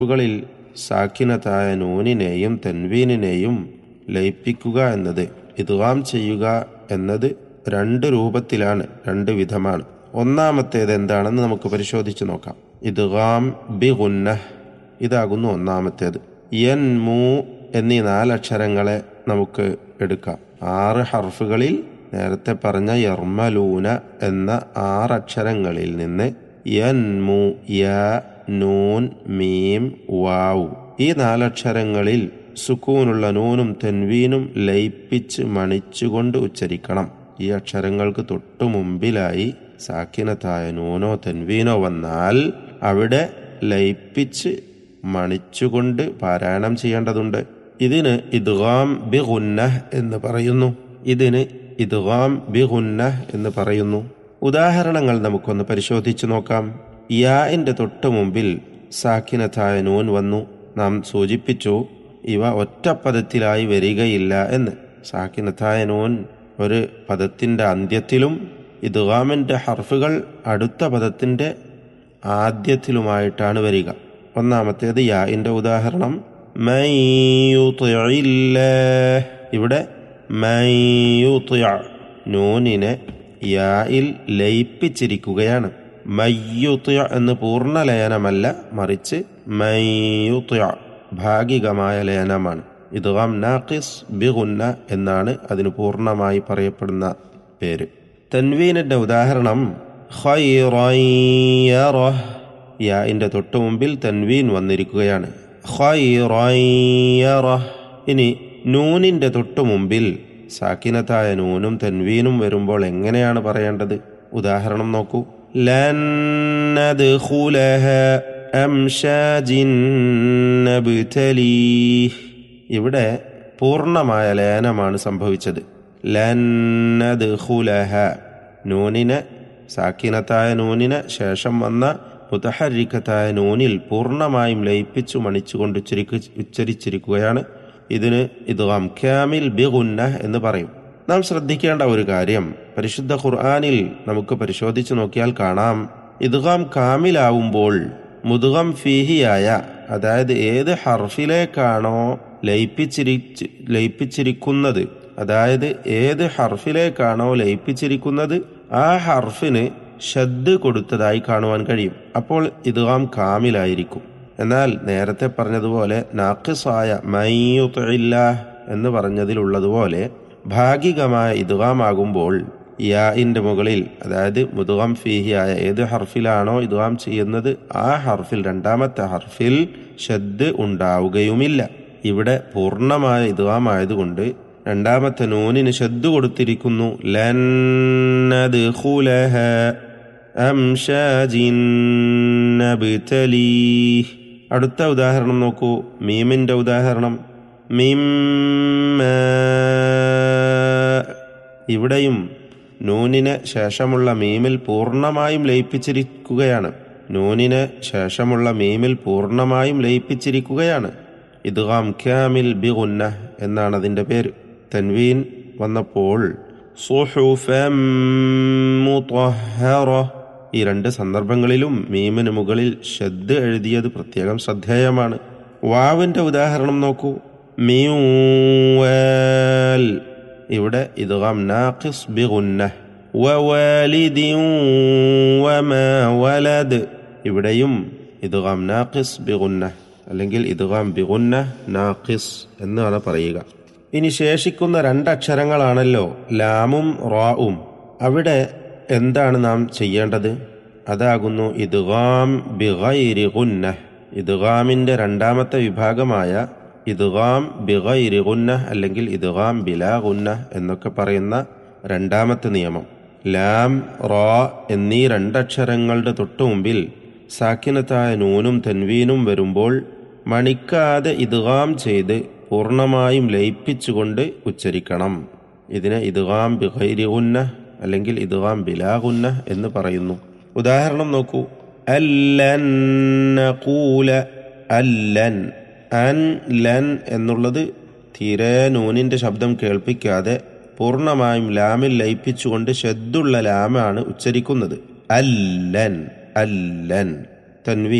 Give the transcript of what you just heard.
കളിൽ സാക്കിനത്തായ നൂനിനെയും തൻവീനിനെയും ലയിപ്പിക്കുക എന്നത് ഇദ്ഗാം ചെയ്യുക എന്നത് രണ്ട് രൂപത്തിലാണ് രണ്ട് വിധമാണ് ഒന്നാമത്തേത് എന്താണെന്ന് നമുക്ക് പരിശോധിച്ച് നോക്കാം ഇദ്ഗാം ബി ഗുന്നഹ് ഇതാകുന്നു ഒന്നാമത്തേത് യൻ മൂ എന്നീ നാലക്ഷരങ്ങളെ നമുക്ക് എടുക്കാം ആറ് ഹർഫുകളിൽ നേരത്തെ പറഞ്ഞ യർമലൂന എന്ന ആറക്ഷരങ്ങളിൽ നിന്ന് യൻമു യ നൂൻ മീം വാവു ഈ നാലക്ഷരങ്ങളിൽ സുക്കൂനുള്ള നൂനും തെൻവീനും ലയിപ്പിച്ച് മണിച്ചുകൊണ്ട് ഉച്ചരിക്കണം ഈ അക്ഷരങ്ങൾക്ക് തൊട്ടു മുമ്പിലായി സാക്കിനത്തായ നൂനോ തെൻവീനോ വന്നാൽ അവിടെ ലയിപ്പിച്ച് മണിച്ചുകൊണ്ട് പാരായണം ചെയ്യേണ്ടതുണ്ട് ഇതിന് ഇദ്ഗാം ബി ഗുന്നഹ് എന്ന് പറയുന്നു ഇതിന് ഇദ്ഗാം ബി ഗുന്നഹ് എന്ന് പറയുന്നു ഉദാഹരണങ്ങൾ നമുക്കൊന്ന് പരിശോധിച്ചു നോക്കാം യാഇന്റെ തൊട്ടു മുമ്പിൽ സാക്കിനത്തായ നൂൻ വന്നു നാം സൂചിപ്പിച്ചു ഇവ ഒറ്റ പദത്തിലായി വരികയില്ല എന്ന് സാക്കിനത്തായ നൂൻ ഒരു പദത്തിന്റെ അന്ത്യത്തിലും ഇദ്ഗാമിന്റെ ഹർഫുകൾ അടുത്ത പദത്തിന്റെ ആദ്യത്തിലുമായിട്ടാണ് വരിക ഒന്നാമത്തേത് യാഇന്റെ ഉദാഹരണം മൻ യുതിഇല്ലാഹ്. ഇവിടെ മൻ യുതിഅ. നൂനിനെ യായിൽ ലയിപ്പിച്ചിരിക്കുകയാണ് മയ്യുത്യ എന്ന് പൂർണ്ണ ലയനമല്ല മറിച്ച് മയ്യുത്യ ഭാഗികമായ ലയനമാണ് ഇദ്ഗാം നാഖിസ് ബിഗുന്ന എന്നാണ് അതിന് പൂർണ്ണമായി പറയപ്പെടുന്ന പേര് തൻവീനിന്റെ ഉദാഹരണം ഖൈറൻ യറഹ്. യാഇന്റെ തൊട്ടു മുമ്പിൽ തൻവീൻ വന്നിരിക്കുകയാണ് ഖൈറൻ യറഹ്. ഇനി നൂനിന്റെ തൊട്ടു മുമ്പിൽ സാക്കിനത്തായ നൂനും തൻവീനും വരുമ്പോൾ എങ്ങനെയാണ് പറയേണ്ടത് ഉദാഹരണം നോക്കൂ ലൻ നദ്ഖുലഹ അംശാജിൻ നബ്തലീഹ്. ഇവിടെ പൂർണ്ണമായ ലയനമാണ് സംഭവിച്ചത് ലൻ നദ്ഖുലഹ. നൂനിനെ സാക്കിനത്തായ നൂനിന് ശേഷം വന്ന മുതഹരിക്കത്തായ നൂനിൽ പൂർണ്ണമായും ലയിപ്പിച്ചു മണിച്ചുകൊണ്ട് ഉച്ചരിക്കു ഉച്ചരിച്ചിരിക്കുകയാണ് ഇതിന് ഇദ്ഗാം ക്യാമിൽ ബി ഗുന്നഹ് എന്ന് പറയും നാം ശ്രദ്ധിക്കേണ്ട ഒരു കാര്യം പരിശുദ്ധ ഖുർആാനിൽ നമുക്ക് പരിശോധിച്ചു നോക്കിയാൽ കാണാം ഇദ്ഗാം കാമിലാവുമ്പോൾ മുതുകം ഫീഹിയായ അതായത് ഏത് ഹർഫിലേക്കാണോ ലയിപ്പിച്ചിരി ലയിപ്പിച്ചിരിക്കുന്നത് അതായത് ഏത് ഹർഫിലേക്കാണോ ലയിപ്പിച്ചിരിക്കുന്നത് ആ ഹർഫിന് ഷദ് കൊടുത്തതായി കാണുവാൻ കഴിയും അപ്പോൾ ഇദ്ഗാം കാമിലായിരിക്കും എന്നാൽ നേരത്തെ പറഞ്ഞതുപോലെ നാക്കിസായ മയ്യുത്തില്ല എന്ന് പറഞ്ഞതിലുള്ളതുപോലെ ഭാഗികമായ ഇദ്ഗാമാകുമ്പോൾ യാഇന്റെ മുകളിൽ അതായത് മുതുകം ഫീഹിയായ ഏത് ഹർഫിലാണോ ഇദ്ഗാം ചെയ്യുന്നത് ആ ഹർഫിൽ രണ്ടാമത്തെ ഹർഫിൽ ഷദ് ഉണ്ടാവുകയുമില്ല ഇവിടെ പൂർണ്ണമായ ഇദ്ഗാം ആയതുകൊണ്ട് രണ്ടാമത്തെ നൂനിന് ഷദ് കൊടുത്തിരിക്കുന്നു ലന്നദ്ഖുലഹ അംശാജിൻ നബ്തലീഹ് അടുത്ത ഉദാഹരണം നോക്കൂ മീമിന്റെ ഉദാഹരണം മിമ്മ ഇവിടെയും നൂനിന് ശേഷമുള്ള മീമിൽ പൂർണ്ണമായും ലയിപ്പിച്ചിരിക്കുകയാണ് നൂനിന് ശേഷമുള്ള മീമിൽ പൂർണ്ണമായും ലയിപ്പിച്ചിരിക്കുകയാണ് ഇദ്ഗാം ക്യാമിൽ ബി ഗുന്ന എന്നാണ് അതിന്റെ പേര് തൻവീൻ വന്നപ്പോൾ സുഹുഫം മുطهറ ഈ രണ്ട് സന്ദർഭങ്ങളിലും മീമിന് മുകളിൽ ഷദ് എഴുതിയത് പ്രത്യേകം ശ്രദ്ധേയമാണ് വാവിന്റെ ഉദാഹരണം നോക്കൂ മീവാൽ ഇവിടെ ഇദ്ഗാം നാഖിസ് ബി ഗുന്നഹ് വവാലിദിൻ വമാ വലദ് ഇവിടെയും ഇദ്ഗാം നാഖിസ് ബി ഗുന്നഹ് അല്ലെങ്കിൽ ഇദ്ഗാം ബി ഗുന്നഹ് നാഖിസ് എന്നാണ് പറയുക ഇനി ശേഷിക്കുന്ന രണ്ടക്ഷരങ്ങളാണല്ലോ ലാമും റാവും അവിടെ എന്താണ് നാം ചെയ്യേണ്ടത് അതാകുന്നു ഇദ്ഗാം ബിഗൈരി ഗുന്നഹ് ഇദ്ഗാമിന്റെ രണ്ടാമത്തെ വിഭാഗമായ ഇദ്ഗാം ബിഗൈരി ഗുന്നഹ് അല്ലെങ്കിൽ ഇദ്ഗാം ബിലാ ഗുന്നഹ് എന്നൊക്കെ പറയുന്ന രണ്ടാമത്തെ നിയമം ലാം റാ എന്നീ രണ്ടക്ഷരങ്ങളുടെ തൊട്ടു മുമ്പിൽ സാക്കിനത്തായ നൂനും തൻവീനും വരുമ്പോൾ മണിക്കാതെ ഇദ്ഗാം ചെയ്ത് പൂർണ്ണമായും ലയിപ്പിച്ചുകൊണ്ട് ഉച്ചരിക്കണം ഇതിനെ ഇദ്ഗാം ബിഗൈരി ഗുന്നഹ് അല്ലെങ്കിൽ ഇദ്ഗാം ബിലാ ഗുന്നഹ് എന്ന് പറയുന്നു ഉദാഹരണം നോക്കൂ അല്ലൻ നഖൂല അല്ലൻ അൻ ലൻ എന്നുള്ളത് തീരെ നൂനിന്റെ ശബ്ദം കേൾപ്പിക്കാതെ പൂർണ്ണമായും ലാമിൽ ലയിപ്പിച്ചുകൊണ്ട് ഷെദ്ദുള്ള ലാമാണ് ഉച്ചരിക്കുന്നത് അല്ലൻ അല്ലൻ തൻവീൻ